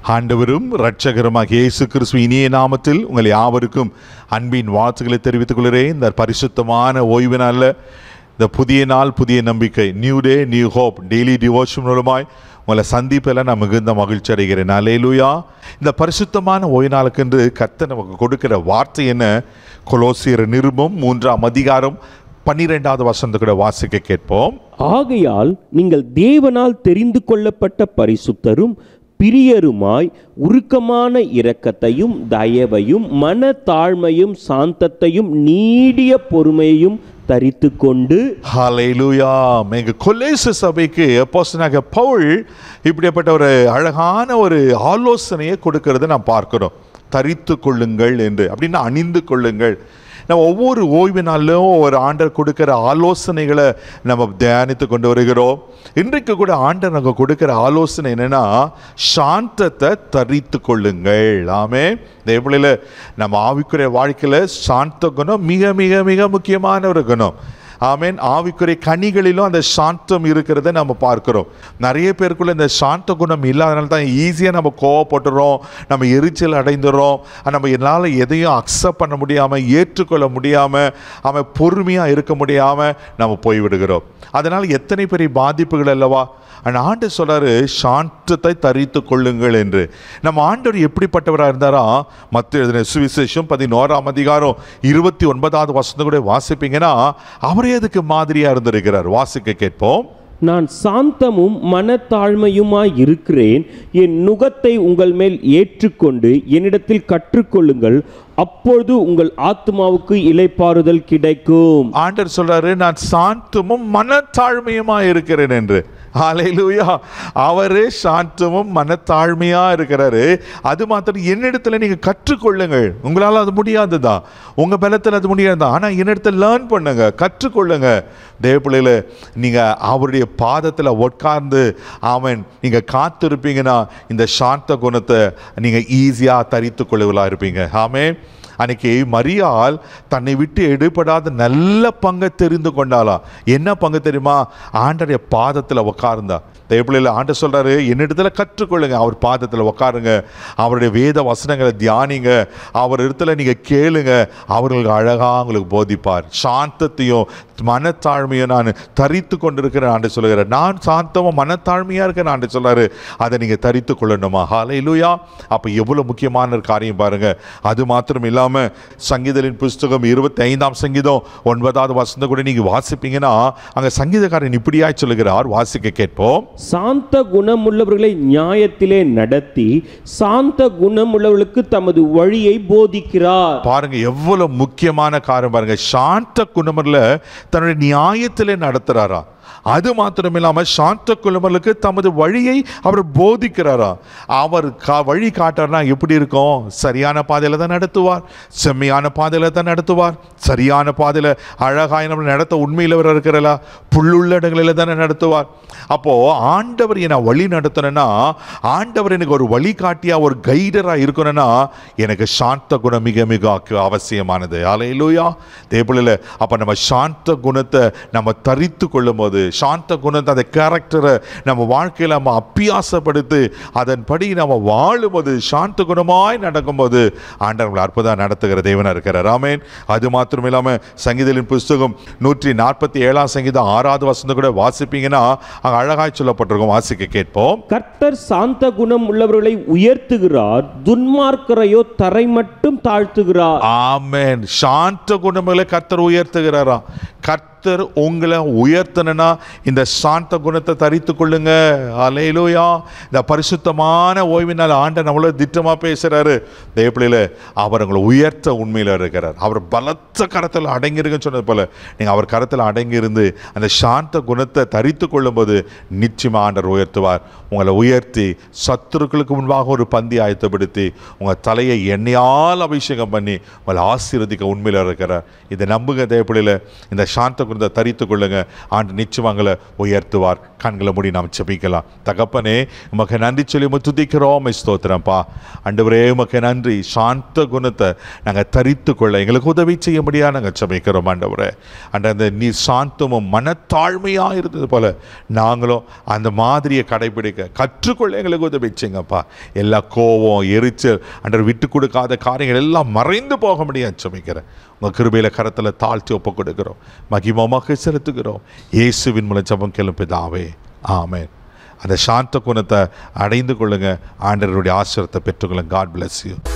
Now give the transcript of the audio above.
ஆண்டவரும் இரட்சகருமாக இயேசு கிறிஸ்து இனிய நாமத்தில் உங்கள் யாவருக்கும் அன்பின் வாழ்த்துக்களை தெரிவித்துக் கொள்கிறேன் இந்த பரிசுத்தமான ஓய்வு நாளில் இந்த புதிய நாள் புதிய நம்பிக்கை new day new hope daily devotion மூலமாய் உங்களை சந்திப்பில் நான் மிகுந்த மகிழ்ச்சி அடைகிறேன் அலேலுயா இந்த பரிசுத்தமான ஓய்வு நாளுக்கென்று கர்த்தர் நமக்கு கொடுக்கிற வார்த்தை என்ன கொலோசியர் நிருபம் மூன்றாம் அதிகாரம் பன்னிரெண்டாவது வசனத்தை கூட வாசிக்க கேட்போம் ஆகையால் நீங்கள் தேவனால் தெரிந்து கொள்ளப்பட்ட பரிசுத்தரும் பிரியருமாய் உருக்கமான இரக்கத்தையும் தயவையும் மன தாழ்மையும் சாந்தத்தையும் நீடிய பொறுமையையும் தரித்து கொண்டு ஹalleluya எங்க கொலேசு சபைக்கு அப்போஸ்தலனாகிய பவுல் இப்படிப்பட்ட ஒரு அழகான ஒரு ஆலோசனையை கொடுக்கறதை நாம் பார்க்கிறோம் தரித்து கொள்ளுங்கள் என்று அப்படின்னா அணிந்து கொள்ளுங்கள் நம்ம ஒவ்வொரு ஓய்வு நாளிலும் ஒரு ஆண்டர் கொடுக்கிற ஆலோசனைகளை நம்ம தியானித்து கொண்டு வருகிறோம் இன்றைக்கு கூட ஆண்டர் நமக்கு கொடுக்கிற ஆலோசனை என்னன்னா சாந்தத்தை தரித்து கொள்ளுங்கள் ஆமே தேவலையில் நம்ம ஆவிக்குரிய வாழ்க்கையில் சாந்த குணம் மிக மிக மிக முக்கியமான ஒரு குணம் ஆமேன் ஆவிக்குரிய கனிகளிலும் அந்த சாந்தம் இருக்கிறத நம்ம பார்க்கிறோம் நிறைய பேருக்குள்ள இந்த சாந்த குணம் இல்லாதனால தான் ஈஸியாக நம்ம கோவப்பட்டுறோம் நம்ம எரிச்சல் அடைந்துடுறோம் நம்ம என்னால் எதையும் அக்செப்ட் பண்ண முடியாமல் ஏற்றுக்கொள்ள முடியாமல் அவன் பொறுமையாக இருக்க முடியாமல் நம்ம போய்விடுகிறோம் அதனால் எத்தனை பெரிய பாதிப்புகள் அல்லவா அந்த ஆண்டு சொல்றாரு சாந்தத்தை தரித்து கொள்ளுங்கள் என்று நம்ம ஆண்டவர் எப்படிப்பட்டவராக இருந்தாரா மற்ற எழுதின சுவிசேஷம் பதினோராம் அதிகாரம் இருபத்தி ஒன்பதாவது வசனம் கூட வாசிப்பீங்கன்னா அவரே அதுக்கு மாதிரியா இருந்திருக்கிறார் வாசிக்க கேட்போம் நான் சாந்தமும் மனத்தாழ்மையுமாய் இருக்கிறேன் என் நுகத்தை உங்கள் மேல் ஏற்றுக்கொண்டு என்னிடத்தில் கற்றுக்கொள்ளுங்கள் அப்பொழுது உங்கள் ஆத்மாவுக்கு இலைப்பாறுதல் கிடைக்கும் ஆண்டவர் சொல்றாரு நான் சாந்தமும் மனத்தாழ்மையுமா இருக்கிறேன் என்று ஹalleluya அவரே சாந்தமும் மனத்தாழ்மையா இருக்கிறாரு அது மாத்திரம் என்னிடத்துல நீங்க கற்றுக்கொள்ளுங்கள் உங்களால அது முடியாதுதான் உங்க பலத்தில் அது முடியாது ஆனா என்னிடத்துல லேர்ன் பண்ணுங்க கற்றுக்கொள்ளுங்க தேவப்பிள்ளையில நீங்க அவருடைய பாதத்துல உட்கார்ந்து அவன் நீங்க காத்திருப்பீங்கன்னா இந்த சாந்த குணத்தை நீங்க ஈஸியா தரித்து கொள்ளுவலா இருப்பீங்க ஆமே அன்னைக்கு மரியாள் தன்னை விட்டு எடுபடாத நல்ல பங்கை தெரிந்து கொண்டாளாம் என்ன பங்கு தெரியுமா ஆண்டடைய பாதத்தில் உட்கார்ந்தா தேவப்பிள்ளையில் ஆண்டு சொல்றாரு என்னிடத்துல கற்றுக்கொள்ளுங்க அவர் பாதத்தில் உட்காருங்க அவருடைய வேத வசனங்களை தியானிங்க அவர் இடத்துல நீங்க கேளுங்க அவர்களுக்கு அழகா உங்களுக்கு போதிப்பார் சாந்தத்தையும் மனத்தாழ்மையும் நான் தரித்து கொண்டிருக்கிறேன் ஆண்டு சொல்லுகிறார் நான் சாந்தமும் மனத்தாழ்மையா இருக்கேன் ஆண்டு சொல்றாரு அதை நீங்க தரித்து கொள்ளணுமா ஹalleluya அப்ப எவ்வளவு முக்கியமான ஒரு காரியம் பாருங்க அது மாத்திரம் இல்லாம சங்கீதலின் புஸ்தகம் இருபத்தி ஐந்தாம் சங்கீதம் ஒன்பதாவது வசந்த கூட நீங்க வாசிப்பீங்கன்னா அங்க சங்கீதக்காரன் இப்படியாய் சொல்லுகிறார் வாசிக்க கேட்போம் சாந்த குணமுள்ளவர்களை நியாயத்திலே நடத்தி சாந்த குணமுள்ளவர்களுக்கு தமது வழியை போதிக்கிறார் பாருங்க எவ்வளவு முக்கியமான காரியம் பாருங்க சாந்த குணமர்ல தன்னுடைய நியாயத்திலே நடத்துறாரா அது மாத்திரம் இல்லாம சாந்த குழுமலுக்கு தமது வழியை அவர் போதிக்கிறாரா அவர் கா வழி காட்டார்னா எப்படி இருக்கும் சரியான பாதையில தான் நடத்துவார் செம்மையான பாதையில தான் நடத்துவார் சரியான பாதையில அழகாய் நம்ம நடத்த உண்மையில் அவர் இருக்கிறலா புல்லுள்ள இடங்களில தானே நடத்துவார் அப்போ ஆண்டவர் என்னை வழி நடத்தணும்னா ஆண்டவர் எனக்கு ஒரு வழிகாட்டியா ஒரு கைடரா இருக்கணும்னா எனக்கு சாந்த குணம் மிக மிக அக்கு- அவசியமானது அலையிலூயா தேபிளில் அப்போ நம்ம சாந்த குணத்தை நம்ம தரித்து கொள்ளும் போது சாந்த குணத்தை அந்த கேரக்டரை நம்ம வாழ்க்கையில் நம்ம அப்பியாசப்படுத்தி அதன்படி நம்ம வாழும்போது சாந்த குணமாய் நடக்கும்போது ஆண்டவர் நம்மளை அற்புதம் நடத்துகிற தேவனாக இருக்கிறார் ஆமென் அது மாத்திரம் இல்லாமல் சங்கீதலின் புஸ்தகம் நூற்றி நாற்பத்தி ஏழாம் சங்கீதம் ஆறாவது வசந்த கூட வாசிப்பீங்கன்னா அங்கே அழகாய் சொல்லப்பட்டிருக்கும் வாசிக்க கேட்போம் கர்த்தர் சாந்த குணம் உள்ளவர்களை உயர்த்துகிறார் துன்மார்க்கரையோ தரை மட்டும் தாழ்த்துகிறார் ஆமென் சாந்த குணங்களை கர்த்தர் உயர்த்துகிறாரா கர்த்தர் உங்களை உயர்த்தணும்னா இந்த சாந்த குணத்தை தரித்து கொள்ளுங்க அலையிலோயா இந்த பரிசுத்தமான ஓய்வினால் ஆண்ட நம்மள திட்டமா பேசுறாரு தேவப்பிள்ளையில அவர் உங்களை உயர்த்த உண்மையில இருக்கிறார் அவர் பலத்த கரத்தில் அடங்கிருக்குன்னு சொன்னது போல நீங்க அவர் கரத்தில் அடங்கி இருந்து அந்த சாந்த குணத்தை தரித்து கொள்ளும்போது நிச்சயமா ஆண்டர் உயர்த்துவார் உங்களை உயர்த்தி சத்துருக்களுக்கு முன்பாக ஒரு பந்தி ஆயத்தப்படுத்தி உங்க தலையை எண்ணெயால் அபிஷேகம் பண்ணி உங்களை ஆசீர்வதிக்க உண்மையில இருக்கிறார் இதை நம்புங்க தேவப்பிள்ளையில இந்த சாந்த குணத்தை தரித்து கொள்ளுங்க ஆண்டு நிச்சயமாங்களை உயர்த்துவார் கண்களை மூடி நாம் செபிக்கலாம் தகப்பனே உமக்கு நன்றி சொல்லி உமக்கு துதிக்கிறோம் ஸ்தோத்திரம்ப்பா ஆண்டவரே உமக்கு நன்றி சாந்த குணத்தை நாங்கள் தரித்து கொள்ள எங்களுக்கு உதவி செய்ய முடியாது நாங்கள் செபிக்கிறோம் ஆண்டவரே அண்ட் அந்த நீ சாந்தமும் மனத்தாழ்மையாக இருந்தது போல நாங்களும் அந்த மாதிரியை கடைபிடிக்க கற்றுக்கொள்ள எங்களுக்கு உதவி செய்யுங்கப்பா எல்லா கோவம் எரிச்சல் அண்டர் விட்டு கொடுக்காத காரியங்கள் எல்லாம் மறைந்து போக முடியாது செபிக்கிறேன் உங்கள் கிருபையில கரத்தில் தாழ்த்தி ஒப்பு கொடுக்கிறோம் மகிமமாக செலுத்துகிறோம் இயேசுவின் மூலம் ஜபம் கிளம்பிதாவே ஆமென் அந்த சாந்த குணத்தை அடைந்து கொள்ளுங்க ஆண்டவருடைய ஆசிரத்தை பெற்றுக்கொள்ளுங்க காட் bless you